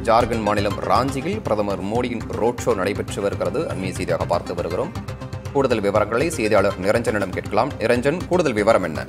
ஜார்க்கண்ட் மாநிலம் ராஞ்சியில் பிரதமர் மோடியின் ரோட் ஷோ நடைபெற்று வருகிறது அண்மைய செய்தியாக பார்த்து வருகிறோம் கூடுதல் விவரங்களை செய்தியாளர் நிரஞ்சனிடம் கேட்கலாம் நிரஞ்சன் கூடுதல் விவரம் என்ன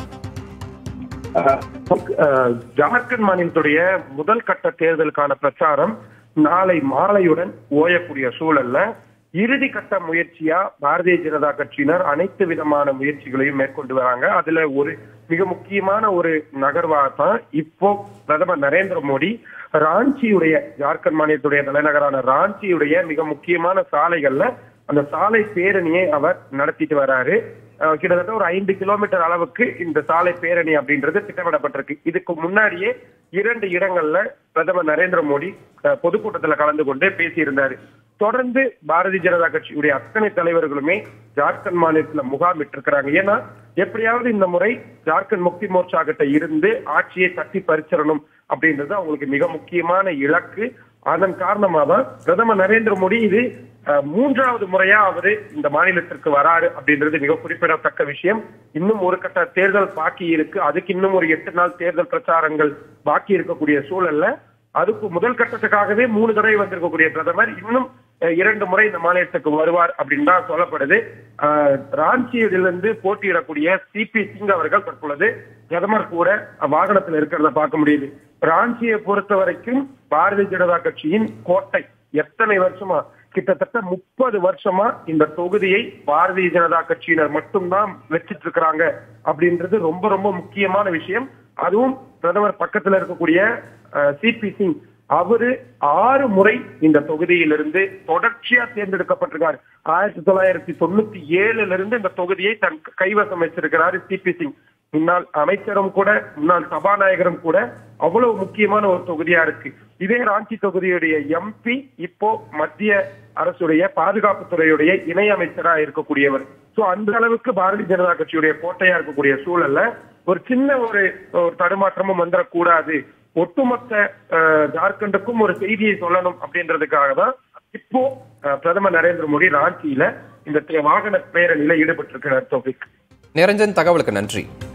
அஹ், அஹ், ஜார்க்கண்ட் மாநிலத்துடைய முதல் கட்ட தேர்தலுக்கான பிரச்சாரம் நாளை மாலையுடன் ஓயக்கூடிய சூழல்ல இறுதி கட்ட முயற்சியா பாரதிய ஜனதா கட்சியினர் அனைத்து விதமான முயற்சிகளையும் மேற்கொண்டு வராங்க அதுல ஒரு மிக முக்கியமான ஒரு நகர்வா தான் இப்போ பிரதமர் நரேந்திர மோடி ராஞ்சியுடைய ஜார்க்கண்ட் மாநிலத்துடைய தலைநகரான ராஞ்சியுடைய மிக முக்கியமான சாலைகள்ல அந்த சாலை பேரணியை அவர் நடத்திட்டு வராரு அஹ் கிட்டத்தட்ட ஒரு ஐந்து கிலோமீட்டர் அளவுக்கு இந்த சாலை பேரணி அப்படின்றது திட்டமிடப்பட்டிருக்கு இதுக்கு முன்னாடியே இரண்டு இடங்கள்ல பிரதமர் நரேந்திர மோடி அஹ், பொதுக்கூட்டத்துல கலந்து கொண்டு பேசியிருந்தாரு தொடர்ந்து பாரதிய ஜனதா கட்சியுடைய அத்தனை தலைவர்களுமே ஜார்க்கண்ட் மாநிலத்துல முகாமிட்டு இருக்கிறாங்க ஏன்னா எப்படியாவது இந்த முறை ஜார்க்கண்ட் முக்தி மோர்ச்சா கிட்ட இருந்து ஆட்சியை தட்டி பறிச்சிடணும் அப்படின்றது அவங்களுக்கு மிக முக்கியமான இலக்கு அதன் காரணமா தான் பிரதமர் நரேந்திர மோடி இது அஹ், மூன்றாவது முறையா அவரு இந்த மாநிலத்திற்கு வராரு அப்படின்றது மிக குறிப்பிடத்தக்க விஷயம் இன்னும் ஒரு கட்ட தேர்தல் பாக்கி இருக்கு அதுக்கு இன்னும் ஒரு எட்டு நாள் தேர்தல் பிரச்சாரங்கள் பாக்கி இருக்கக்கூடிய சூழல்ல அதுக்கு முதல் கட்டத்துக்காகவே மூணு தடவை வந்திருக்கக்கூடிய பிரதமர் இன்னும் அஹ், இரண்டு முறை இந்த மாநிலத்துக்கு வருவார் அப்படின்னு தான் சொல்லப்படுது அஹ், ராஞ்சியிலிருந்து போட்டியிடக்கூடிய சிபி சிங் அவர்கள் தற்பொழுது பிரதமர் கூட வாகனத்தில் இருக்கிறத பார்க்க முடியுது ராஞ்சியை பொறுத்த வரைக்கும் பாரதிய ஜனதா கட்சியின் கோட்டை எத்தனை வருஷமா கிட்டத்தட்ட முப்பது வருஷமா இந்த தொகுதியை பாரதிய ஜனதா கட்சியினர் மட்டும்தான் வச்சிட்டு இருக்கிறாங்க அப்படின்றது ரொம்ப ரொம்ப முக்கியமான விஷயம் அதுவும் பிரதமர் பக்கத்துல இருக்கக்கூடிய சிபி சிங் அவரு ஆறு முறை இந்த தொகுதியிலிருந்து தொடர்ச்சியா தேர்ந்தெடுக்கப்பட்டிருக்காரு ஆயிரத்தி தொள்ளாயிரத்தி தொண்ணூத்தி ஏழுல இருந்து இந்த தொகுதியை தன் கைவசம் வச்சிருக்கிறாரு சிபி சிங் முன்னாள் அமைச்சரும் கூட முன்னாள் சபாநாயகரும் கூட அவ்வளவு முக்கியமான ஒரு தொகுதியா இருக்கு இதே ராஞ்சி தொகுதியுடைய எம்பி இப்போ மத்திய அரசுடைய பாதுகாப்புத்துறையுடைய இணை அமைச்சரா இருக்கக்கூடியவர் சோ அந்த அளவுக்கு பாரதிய ஜனதா கட்சியுடைய கோட்டையா இருக்கக்கூடிய சூழல்ல ஒரு சின்ன ஒரு ஒரு தடுமாற்றமும் வந்துடக்கூடாது ஒட்டுமொத்த அஹ், ஜார்க்கண்டுக்கும் ஒரு செய்தியை சொல்லணும் அப்படின்றதுக்காக தான் இப்போ அஹ், பிரதமர் நரேந்திர மோடி ராஞ்சியில இந்த தே- வாகன பேரணியில ஈடுபட்டிருக்கிறார் தோபிக் நிரஞ்சன் தகவலுக்கு நன்றி